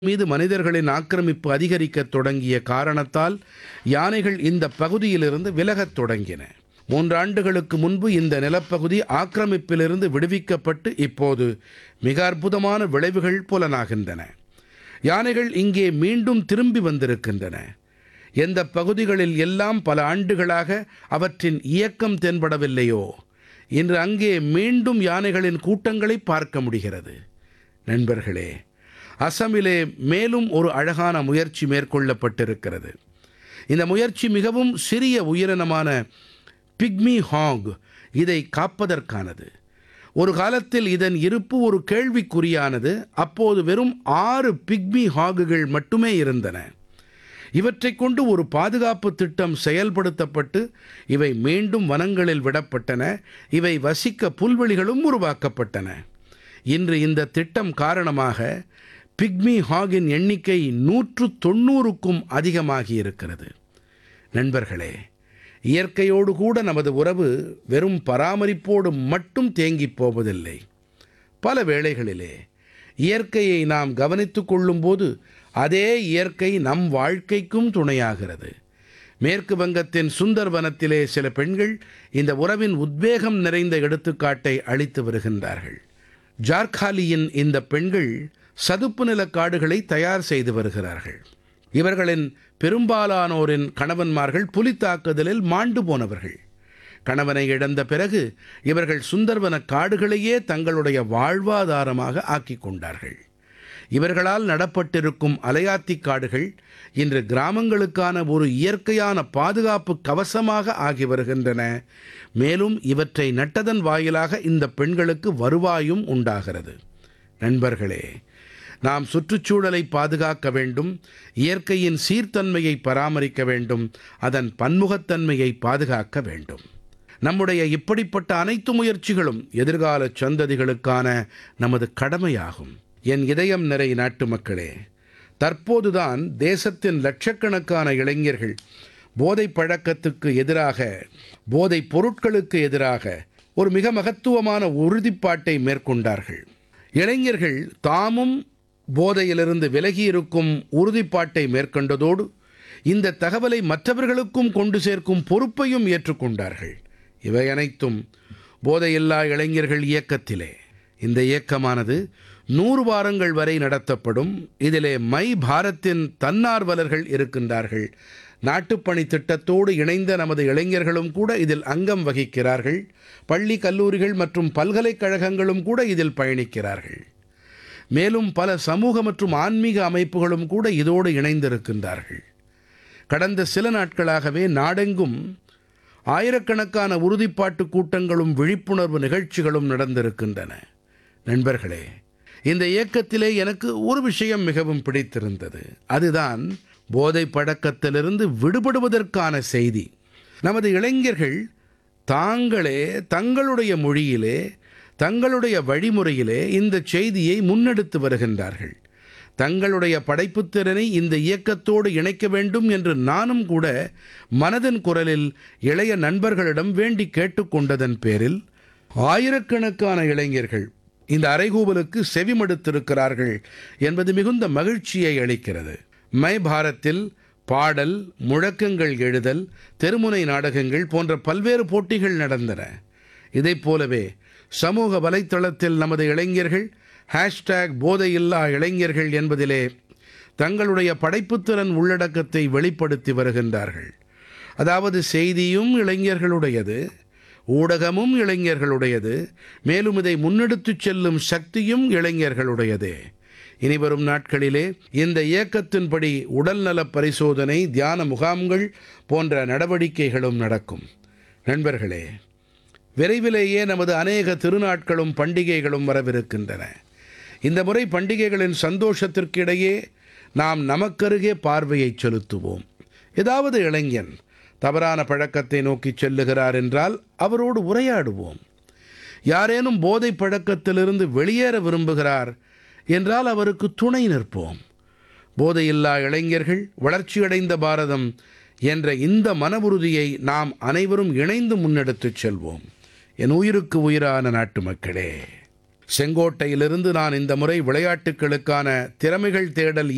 மீது மனிதர்களின் ஆக்கிரமிப்பு அதிகரிக்கத் தொடங்கிய காரணத்தால் யானைகள் இந்த பகுதியிலிருந்து விலகத் தொடங்கின மூன்றாண்டுகளுக்கு முன்பு இந்த நிலப்பகுதி ஆக்கிரமிப்பிலிருந்து விடுவிக்கப்பட்டு இப்போது மிக அற்புதமான விளைவுகள் புலனாகின்றன யானைகள் இங்கே மீண்டும் திரும்பி வந்திருக்கின்றன எந்த பகுதிகளில் எல்லாம் பல ஆண்டுகளாக அவற்றின் இயக்கம் தென்படவில்லையோ இன்று அங்கே மீண்டும் யானைகளின் கூட்டங்களை பார்க்க முடிகிறது நண்பர்களே அசமிலே மேலும் ஒரு அழகான முயற்சி மேற்கொள்ளப்பட்டிருக்கிறது இந்த முயற்சி மிகவும் சிறிய உயிரினமான பிக்மி ஹாங் இதை காப்பதற்கானது ஒரு காலத்தில் இதன் இருப்பு ஒரு கேள்விக்குறியானது அப்போது வெறும் ஆறு பிக்மி ஹாகுகள் மட்டுமே இருந்தன இவற்றைக் கொண்டு ஒரு பாதுகாப்பு திட்டம் செயல்படுத்தப்பட்டு இவை மீண்டும் வனங்களில் விடப்பட்டன இவை வசிக்க புல்வெளிகளும் உருவாக்கப்பட்டன இன்று இந்த திட்டம் காரணமாக பிக்மி ஹாகின் எண்ணிக்கை நூற்று தொண்ணூறுக்கும் அதிகமாகி இருக்கிறது நண்பர்களே இயற்கையோடு கூட நமது உறவு வெறும் பராமரிப்போடு மட்டும் தேங்கிப் போவதில்லை பல வேளைகளிலே இயற்கையை நாம் கவனித்துக் கொள்ளும்போது அதே இயற்கை நம் வாழ்க்கைக்கும் துணையாகிறது மேற்கு வங்கத்தின் சுந்தர்வனத்திலே சில பெண்கள் இந்த உறவின் உத்வேகம் நிறைந்த எடுத்துக்காட்டை அளித்து வருகின்றார்கள் ஜார்காலியின் இந்த பெண்கள் சதுப்பு நில காடுகளை தயார் செய்து வருகிறார்கள் இவர்களின் பெரும்பாலானோரின் கணவன்மார்கள் புலித்தாக்குதலில் மாண்டு போனவர்கள் கணவனை இழந்த பிறகு இவர்கள் சுந்தர்வன காடுகளையே தங்களுடைய வாழ்வாதாரமாக ஆக்கிக் கொண்டார்கள் இவர்களால் நடப்பட்டிருக்கும் அலையாத்தி காடுகள் இன்று கிராமங்களுக்கான ஒரு இயற்கையான பாதுகாப்பு கவசமாக ஆகி வருகின்றன மேலும் இவற்றை நட்டதன் வாயிலாக இந்த பெண்களுக்கு வருவாயும் உண்டாகிறது நண்பர்களே நாம் சுற்றுச்சூழலை பாதுகாக்க வேண்டும் இயற்கையின் சீர்தன்மையை பராமரிக்க வேண்டும் அதன் பன்முகத்தன்மையை பாதுகாக்க வேண்டும் நம்முடைய இப்படிப்பட்ட அனைத்து முயற்சிகளும் எதிர்கால சந்ததிகளுக்கான நமது கடமையாகும் என் இதயம் நிறை நாட்டு மக்களே தற்போதுதான் தேசத்தின் லட்சக்கணக்கான இளைஞர்கள் போதை பழக்கத்துக்கு எதிராக போதைப் பொருட்களுக்கு எதிராக ஒரு மிக மகத்துவமான உறுதிப்பாட்டை மேற்கொண்டார்கள் இளைஞர்கள் தாமும் போதையிலிருந்து விலகியிருக்கும் உறுதிப்பாட்டை மேற்கொண்டதோடு இந்த தகவலை மற்றவர்களுக்கும் கொண்டு சேர்க்கும் பொறுப்பையும் ஏற்றுக்கொண்டார்கள் இவை அனைத்தும் போதையில்லா இளைஞர்கள் இயக்கத்திலே இந்த இயக்கமானது நூறு வாரங்கள் வரை நடத்தப்படும் இதிலே மை பாரத்தின் தன்னார்வலர்கள் இருக்கின்றார்கள் நாட்டுப்பணி திட்டத்தோடு இணைந்த நமது இளைஞர்களும் கூட இதில் அங்கம் வகிக்கிறார்கள் பள்ளி கல்லூரிகள் மற்றும் பல்கலைக்கழகங்களும் கூட இதில் பயணிக்கிறார்கள் மேலும் பல சமூக மற்றும் ஆன்மீக அமைப்புகளும் கூட இதோடு இணைந்திருக்கின்றார்கள் கடந்த சில நாட்களாகவே நாடெங்கும் ஆயிரக்கணக்கான உறுதிப்பாட்டு கூட்டங்களும் விழிப்புணர்வு நிகழ்ச்சிகளும் நடந்திருக்கின்றன நண்பர்களே இந்த இயக்கத்திலே எனக்கு ஒரு விஷயம் மிகவும் பிடித்திருந்தது அதுதான் போதை பழக்கத்திலிருந்து விடுபடுவதற்கான செய்தி நமது இளைஞர்கள் தாங்களே தங்களுடைய மொழியிலே தங்களுடைய வழிமுறையிலே இந்த செய்தியை முன்னெடுத்து வருகின்றார்கள் தங்களுடைய படைப்புத் திறனை இந்த இயக்கத்தோடு இணைக்க வேண்டும் என்று நானும் கூட மனதின் குரலில் இளைய நண்பர்களிடம் வேண்டி கேட்டுக்கொண்டதன் பேரில் ஆயிரக்கணக்கான இளைஞர்கள் இந்த அறைகூவலுக்கு செவிமடுத்திருக்கிறார்கள் என்பது மிகுந்த மகிழ்ச்சியை அளிக்கிறது மை பாரத்தில் பாடல் முழக்கங்கள் எழுதல் தெருமுனை நாடகங்கள் போன்ற பல்வேறு போட்டிகள் நடந்தன இதைப் போலவே சமூக வலைத்தளத்தில் நமது இளைஞர்கள் ஹேஷ்டேக் போதையில்லா இளைஞர்கள் என்பதிலே தங்களுடைய படைப்புத்திறன் உள்ளடக்கத்தை வெளிப்படுத்தி வருகின்றார்கள் அதாவது செய்தியும் இளைஞர்களுடையது ஊடகமும் இளைஞர்களுடையது மேலும் இதை முன்னெடுத்துச் செல்லும் சக்தியும் இளைஞர்களுடையதே இனிவரும் நாட்களிலே இந்த இயக்கத்தின்படி உடல்நலப் பரிசோதனை தியான முகாம்கள் போன்ற நடவடிக்கைகளும் நடக்கும் நண்பர்களே விரைவிலேயே நமது அநேக திருநாட்களும் பண்டிகைகளும் வரவிருக்கின்றன இந்த முறை பண்டிகைகளின் சந்தோஷத்திற்கிடையே நாம் நமக்கருகே பார்வையை செலுத்துவோம் ஏதாவது இளைஞன் தவறான பழக்கத்தை நோக்கிச் செல்லுகிறார் என்றால் அவரோடு உரையாடுவோம் யாரேனும் போதை பழக்கத்திலிருந்து வெளியேற விரும்புகிறார் என்றால் அவருக்கு துணை நிற்போம் போதையில்லா இளைஞர்கள் வளர்ச்சியடைந்த பாரதம் என்ற இந்த மன உறுதியை நாம் அனைவரும் இணைந்து முன்னெடுத்துச் செல்வோம் என் உயிருக்கு உயிரான நாட்டு மக்களே செங்கோட்டையிலிருந்து நான் இந்த முறை விளையாட்டுக்களுக்கான திறமைகள் தேடல்